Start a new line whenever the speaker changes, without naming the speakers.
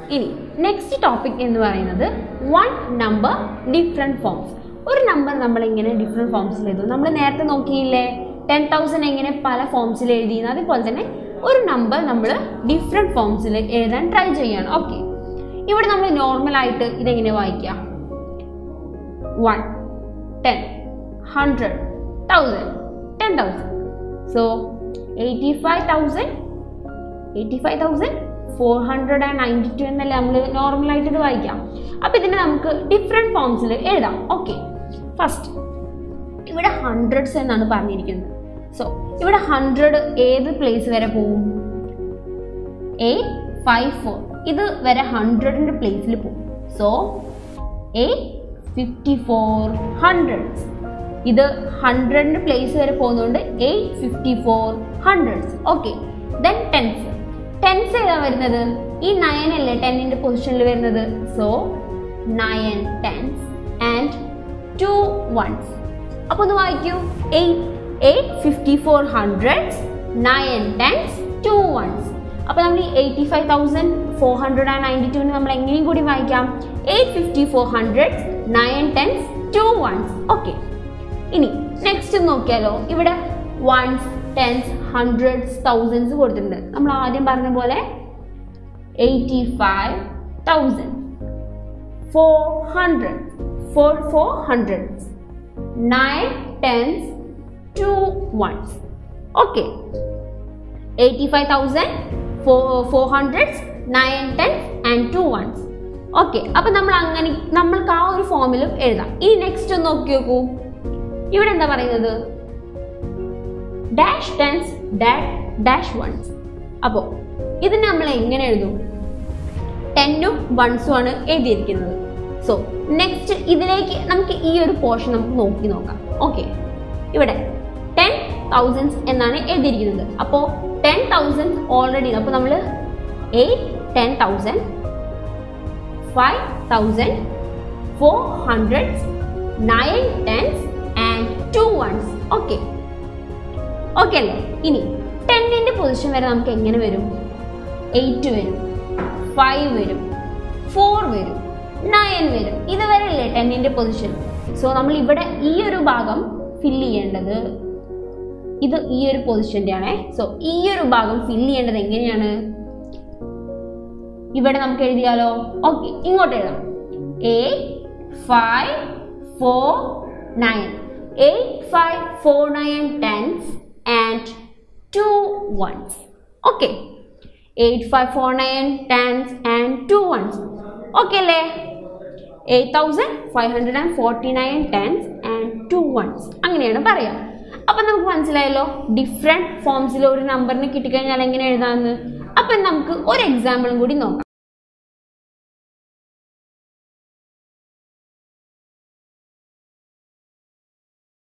ഇനി next topic എന്ന് പറയുന്നത് വൺ നമ്പർ ഡിഫറെൻറ്റ് ഫോംസ് ഒരു നമ്പർ നമ്മൾ ഇങ്ങനെ ഡിഫറെൻറ്റ് ഫോംസിൽ എഴുതും നമ്മൾ നേരത്തെ നോക്കിയില്ലേ ടെൻ തൗസൻഡ് എങ്ങനെ പല ഫോംസിൽ എഴുതിയെന്ന് അതുപോലെ തന്നെ ഒരു നമ്പർ നമ്മൾ ഡിഫറെൻറ്റ് ഫോംസിൽ എഴുതാൻ ട്രൈ ചെയ്യാണ് ഓക്കെ ഇവിടെ നമ്മൾ നോർമലായിട്ട് ഇതെങ്ങനെ വായിക്കാം one ten hundred thousand ten thousand so eighty five thousand eighty five thousand four hundred and ninety two എന്നല്ലേ നമ്മൾ നോർമലായിട്ട് ഇത് വായിക്കാം അപ്പോൾ ഇതിനെ നമുക്ക് ഡിഫറെൻറ്റ് ഫോംസിൽ എഴുതാം ഓക്കെ ഫസ്റ്റ് ഇവിടെ ഹൺഡ്രഡ്സ് എന്നാണ് പറഞ്ഞിരിക്കുന്നത് സോ ഇവിടെ ഹൺഡ്രഡ് ഏത് പ്ലേസ് വരെ പോവും എ ഫൈവ് ഫോർ ഇത് വരെ ഹൺഡ്രഡിൻ്റെ പ്ലേസിൽ പോകും so eight fifty four hundreds ഇത് ഹൺഡ്രഡിൻ്റെ പ്ലേസ് വരെ പോകുന്നതുകൊണ്ട് eight fifty four hundreds okay then tens tens ഏതാ വരുന്നത് ഈ നയൻ അല്ലേ ടെന്നിൻ്റെ പൊസിഷനിൽ വരുന്നത് so nine tens and two ones അപ്പോൾ ഒന്ന് വായിക്കൂ eight eight fifty four hundreds nine tens two ones അപ്പോൾ നമ്മൾ ഈ eighty five thousand four hundred and ninety ടുവിന് നമ്മൾ എങ്ങനെയും കൂടി വായിക്കാം eight fifty four hundreds nine tens two ones okay ഇനി നെക്സ്റ്റ് നോക്കിയാലോ ഇവിടെ വൺസ് ടെൻസ് ഹൺഡ്രഡ്സ് തൗസൻഡ്സ് കൊടുത്തിട്ടുണ്ട് നമ്മൾ ആദ്യം പറഞ്ഞ പോലെ eighty five thousand four hundred four four hundreds nine tens two ones okay eighty five thousand four four hundreds nine tens and two ones okay അപ്പം നമ്മൾ അങ്ങനെ നമ്മൾക്ക് ആ ഒരു ഫോമിലും എഴുതാം ഇനി നെക്സ്റ്റ് ഒന്ന് നോക്കി നോക്കൂ ഇവിടെ എന്താ പറയുന്നത് ഡാഷ് ടെൻസ് ഡാഷ് വൺസ് അപ്പോൾ ഇത് നമ്മൾ എങ്ങനെ എഴുതും ടെന്നും വൺസും ആണ് എഴുതിയിരിക്കുന്നത് സോ നെക്സ്റ്റ് ഇതിലേക്ക് നമുക്ക് ഈ ഒരു പോർഷൻ നമുക്ക് നോക്കി നോക്കാം ഓക്കെ ഇവിടെ ടെൻ തൗസൻഡ്സ് എന്നാണ് എഴുതിയിരിക്കുന്നത് അപ്പോൾ ടെൻ തൗസൻഡ് ഓൾറെഡി അപ്പോൾ നമ്മൾ eight ten thousand five thousand four hundreds nine tens and two ones okay okay അല്ലേ ഇനി ടെന്നിൻ്റെ പൊസിഷൻ വരെ നമുക്ക് എങ്ങനെ വരും എയ്റ്റ് വരും ഫൈവ് വരും ഫോർ വരും നയൻ വരും ഇതുവരെ അല്ലേ ടെന്നിൻ്റെ പൊസിഷൻ സോ നമ്മൾ ഇവിടെ ഈ ഒരു ഭാഗം ഫില്ല് ചെയ്യേണ്ടത് ഇത് ഈ ഒരു പൊസിഷൻ്റെ ആണേ സോ ഈ ഒരു ഭാഗം ഫില്ല് ചെയ്യേണ്ടത് എങ്ങനെയാണ് ഇവിടെ നമുക്ക് എഴുതിയാലോ ഓക്കെ ഇങ്ങോട്ട് എഴുതാം a five four nine eight five four nine tens and two ones okay eight five four nine tens and two ones okay അല്ലേ eight thousand five hundred and forty nine tens and two ones അങ്ങനെയാണ് പറയാം അപ്പം നമുക്ക് മനസ്സിലായല്ലോ different ഫോംസിൽ ഒരു നമ്പറിന് കിട്ടിക്കഴിഞ്ഞാൽ എങ്ങനെ എഴുതാമെന്ന് അപ്പം നമുക്ക് ഒരു എക്സാമ്പിളും കൂടി നോക്കാം